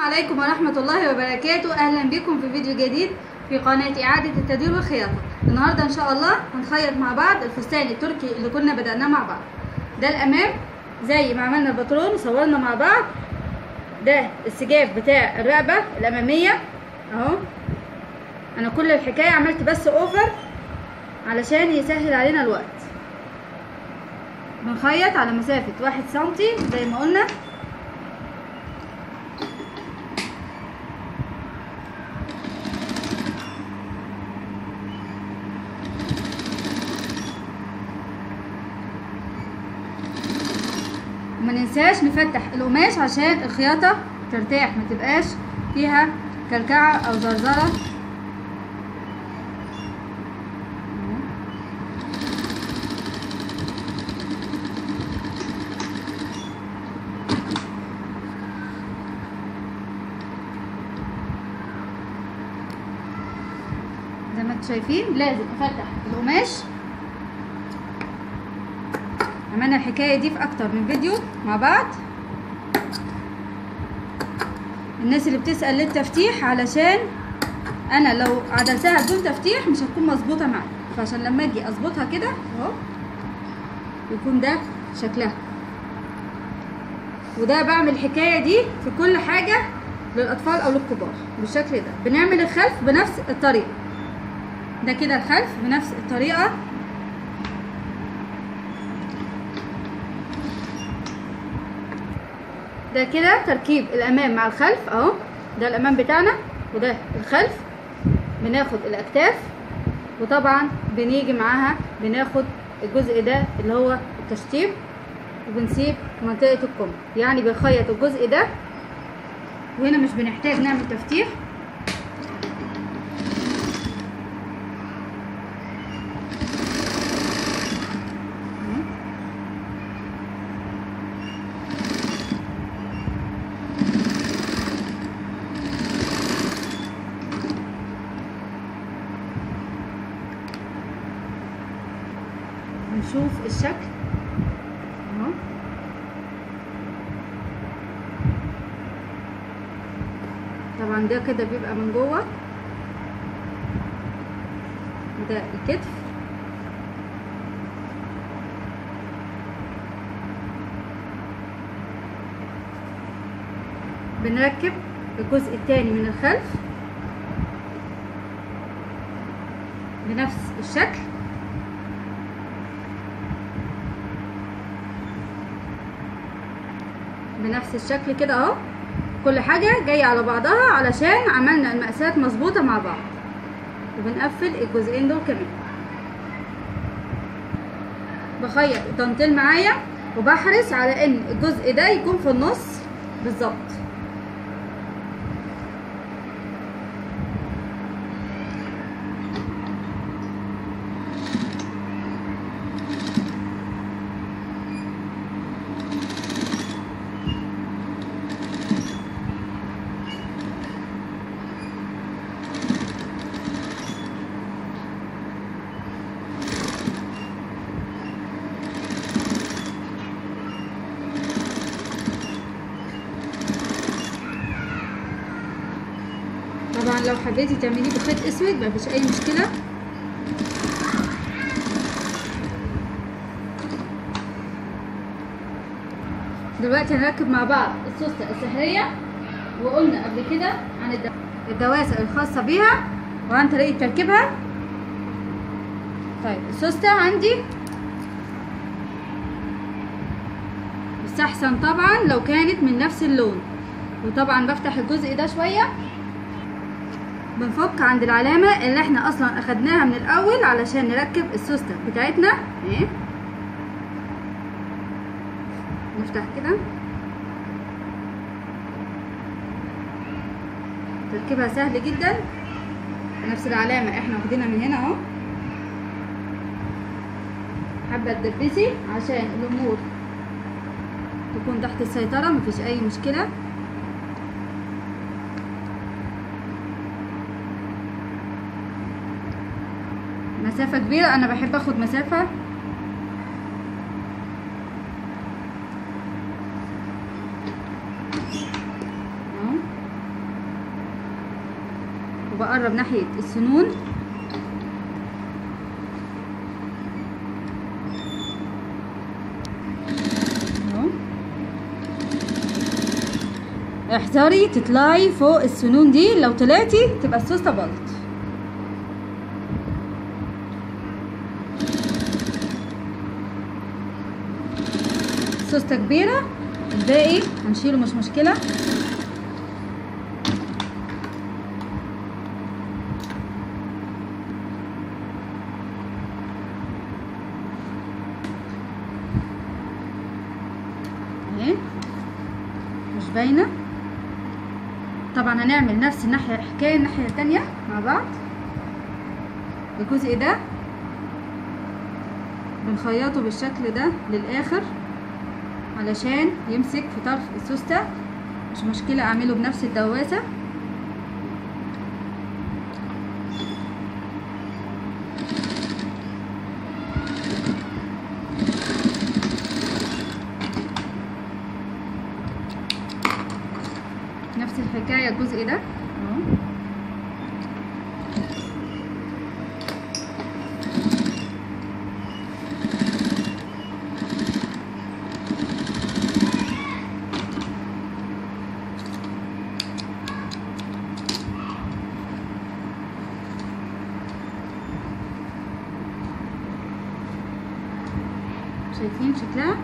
عليكم ورحمة الله وبركاته أهلا بكم في فيديو جديد في قناة إعادة التدوير والخياطة النهاردة إن شاء الله هنخيط مع بعض الفستان التركي اللي كنا بدأناه مع بعض ده الأمام زي ما عملنا الباترون وصورنا مع بعض ده السجاف بتاع الرقبة الأمامية أهو أنا كل الحكاية عملت بس أوفر علشان يسهل علينا الوقت بنخيط على مسافة واحد سنتي زي ما قلنا وما ننساش نفتح القماش عشان الخياطة ترتاح ما تبقاش فيها كلكعة او زرزرة زي ما انتم شايفين لازم افتح القماش عملنا الحكايه دي في اكتر من فيديو مع بعض الناس اللي بتسال ليه التفتيح علشان انا لو عدلتها بدون تفتيح مش هتكون مظبوطه معايا فعشان لما اجي اظبطها كده اهو يكون ده شكلها وده بعمل الحكايه دي في كل حاجه للاطفال او للكبار بالشكل ده بنعمل الخلف بنفس الطريقه ده كده الخلف بنفس الطريقه ده كده تركيب الامام مع الخلف اهو ده الامام بتاعنا وده الخلف بناخد الاكتاف وطبعا بنيجي معاها بناخد الجزء ده اللي هو التشطيب وبنسيب منطقة الكم يعني بنخيط الجزء ده وهنا مش بنحتاج نعمل تفتيح نشوف الشكل اهو طبعا ده كده بيبقى من جوه ده الكتف بنركب الجزء التاني من الخلف بنفس الشكل بنفس الشكل كده اهو كل حاجة جاية على بعضها علشان عملنا المقاسات مظبوطة مع بعض وبنقفل الجزئين دول كمان بخيط الدانتيل معايا وبحرص على ان الجزء ده يكون في النص بالظبط طبعا لو حبيتي تعمليه بخيط اسود مفيش اي مشكله دلوقتي هنركب مع بعض السوسته السحريه وقلنا قبل كده عن الدواسر الخاصه بيها وعن طريقه تركيبها طيب السوسته عندي يستحسن طبعا لو كانت من نفس اللون وطبعا بفتح الجزء ده شويه بنفك عند العلامة اللي احنا اصلا اخدناها من الاول علشان نركب السوستة بتاعتنا اهي نفتح كده تركيبها سهل جدا نفس العلامة احنا واخدينها من هنا اهو حابة تدبسي عشان الامور تكون تحت السيطرة مفيش اي مشكلة مسافة كبيرة انا بحب اخد مسافة اهو وبقرب ناحية السنون اهو احذري تطلعي فوق السنون دي لو طلعتي تبقى السوسته بلط سوسته كبيره الباقي هنشيله مش مشكله اهي مش باينه طبعا هنعمل نفس الناحيه حكايه الناحيه التانية مع بعض الجزء ده بنخيطه بالشكل ده للاخر علشان يمسك في طرف السوسته مش مشكله اعمله بنفس الدواسه نفس الحكايه الجزء ده اهو شايفين شكلها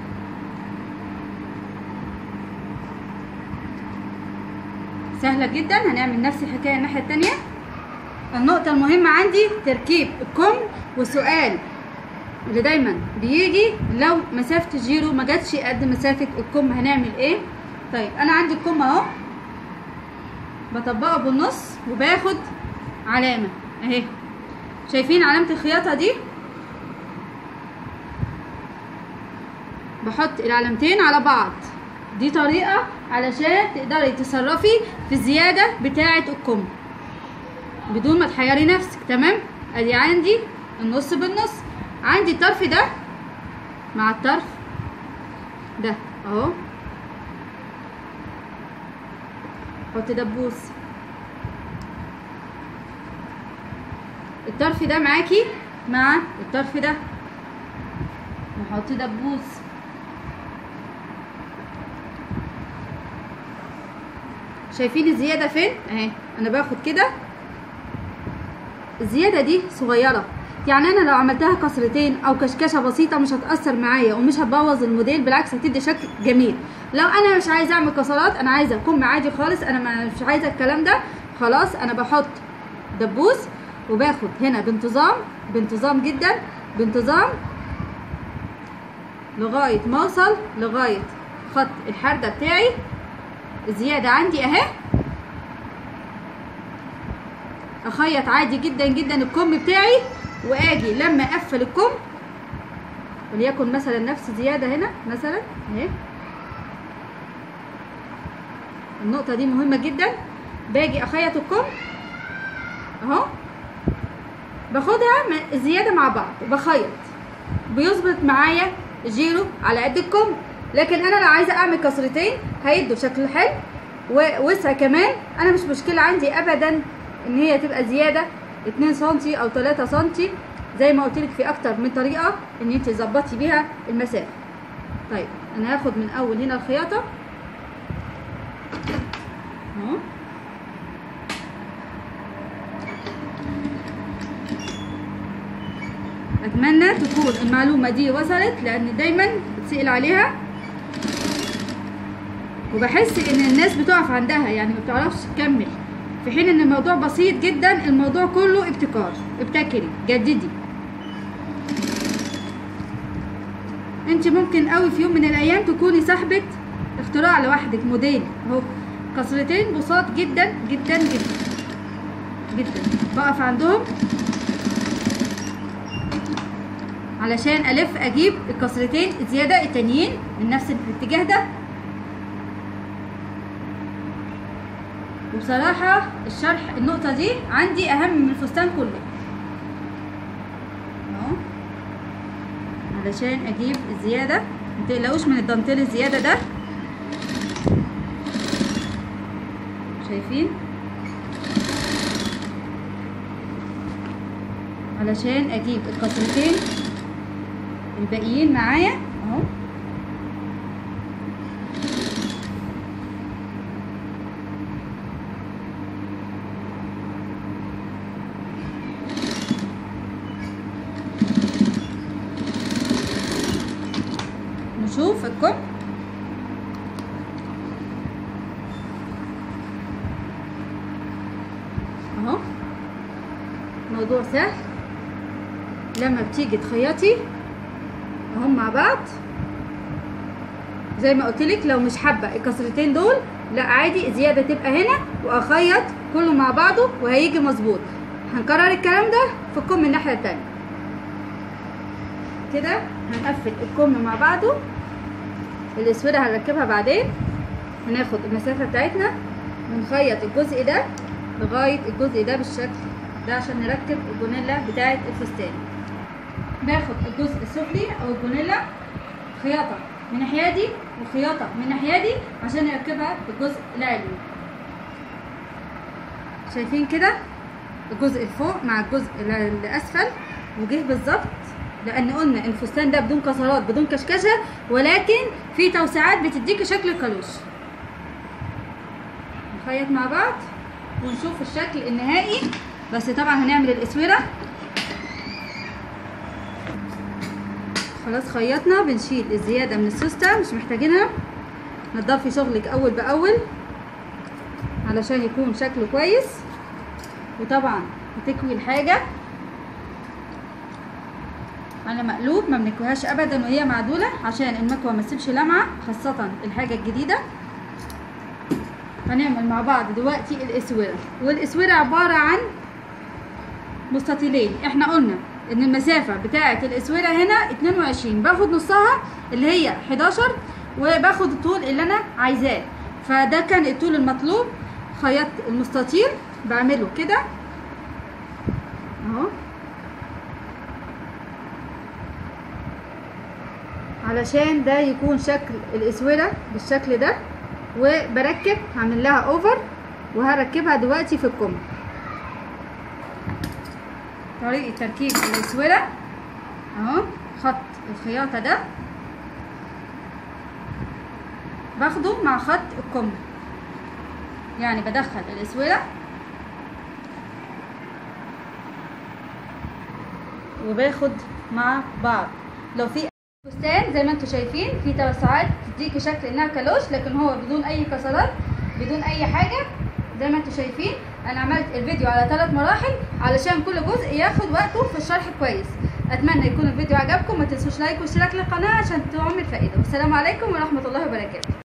سهلة جدا هنعمل نفس الحكاية الناحية التانية النقطة المهمة عندي تركيب الكم والسؤال اللي دايما بيجي لو مسافة الجيرو ما جاتش قد مسافة الكم هنعمل ايه طيب انا عندي الكم اهو بطبقه بالنص وباخد علامة اهي شايفين علامة الخياطة دي بحط العلامتين على بعض دي طريقة علشان تقدري تصرفي في الزيادة بتاعة الكم بدون ما تحيري نفسك تمام ادي عندي النص بالنص عندي الطرف ده مع الطرف ده اهو حط دبوس الطرف ده معاكي مع الطرف ده نحط دبوس شايفين الزيادة فين اهي انا باخد كده الزيادة دي صغيرة يعني انا لو عملتها كسرتين او كشكشة بسيطة مش هتأثر معايا ومش هتبوظ الموديل بالعكس هتدي شكل جميل لو انا مش عايزة اعمل كسرات انا عايزة كم عادي خالص انا مش عايزة الكلام ده خلاص انا بحط دبوس وباخد هنا بانتظام بانتظام جدا بانتظام لغاية ما اوصل لغاية خط الحردة بتاعي الزيادة عندي اهي اخيط عادي جدا جدا الكم بتاعي واجي لما اقفل الكم وليكن مثلا نفس زيادة هنا مثلا اهي النقطة دي مهمة جدا باجي اخيط الكم اهو باخدها الزيادة مع بعض بخيط بيظبط معايا جيرو على قد الكم لكن انا لو عايزه اعمل كسرتين هيدوا شكل حلو ووسع كمان انا مش مشكله عندي ابدا ان هي تبقى زياده 2 سنتي او 3 سنتي زي ما قلت لك في اكتر من طريقه ان انت تظبطي بيها المسافه طيب انا هاخد من اول هنا الخياطه اهو اتمنى تكون المعلومه دي وصلت لان دايما بتسال عليها وبحس ان الناس بتقف عندها يعني ما بتعرفش تكمل في حين ان الموضوع بسيط جدا الموضوع كله ابتكار ابتكري جددي انت ممكن قوي في يوم من الايام تكوني صاحبة اختراع لوحدك موديل اهو كسرتين بساط جدا جدا جدا جدا بقف عندهم علشان الف اجيب الكسرتين الزيادة التانيين من نفس الاتجاه ده وبصراحة الشرح النقطة دي عندي أهم من الفستان كله اهو علشان أجيب الزيادة متقلقوش من الدانتيل الزيادة ده شايفين علشان اجيب القطرتين الباقيين معايا اهو نشوف الكم اهو موضوع سهل لما بتيجي تخيطي اهم مع بعض زي ما قلت لك لو مش حابه الكسرتين دول لا عادي زياده تبقى هنا واخيط كله مع بعضه وهيجي مظبوط هنكرر الكلام ده في الكم من الناحيه التانية كده هنقفل الكم مع بعضه الاسوره هنركبها بعدين هناخد المسافه بتاعتنا ونخيط الجزء ده لغايه الجزء ده بالشكل ده عشان نركب الجونيلا بتاعه الفستان باخد الجزء السفلي او الجونيلا خياطه من ناحيه دي وخياطه من ناحيه دي عشان نركبها الجزء العلوي شايفين كده الجزء الفوق مع الجزء الاسفل وجه بالظبط لان قلنا الفستان ده بدون كسرات بدون كشكشه ولكن في توسعات بتديك شكل الكالوش نخيط مع بعض ونشوف الشكل النهائي بس طبعا هنعمل الاسوره خلاص خيطنا بنشيل الزياده من السوسته مش محتاجينها نضفي شغلك اول باول علشان يكون شكله كويس وطبعا بتكوي الحاجه على مقلوب ما بنكويهاش ابدا وهي معدوله عشان المكوى ما تسيبش لمعه خاصه الحاجه الجديده هنعمل مع بعض دلوقتي الاسوره والاسوره عباره عن مستطيلين احنا قلنا ان المسافه بتاعه الاسوره هنا 22 باخد نصها اللي هي 11 وباخد الطول اللي انا عايزاه فده كان الطول المطلوب خيطت المستطيل بعمله كده اهو علشان ده يكون شكل الاسوره بالشكل ده وبركب هعمل لها اوفر وهركبها دلوقتي في الكم طريقه تركيب الاسوره اهو خط الخياطه ده باخده مع خط الكم يعني بدخل الاسوره وباخد مع بعض لو في فستان زي ما انتم شايفين في توسعات تديكي شكل انها كالوش لكن هو بدون اي كسرات بدون اي حاجه زي ما انتم شايفين انا عملت الفيديو على ثلاث مراحل علشان كل جزء ياخد وقته في الشرح كويس اتمنى يكون الفيديو عجبكم ما تنسوش لايك واشتراك للقناه عشان تعمل فائده والسلام عليكم ورحمه الله وبركاته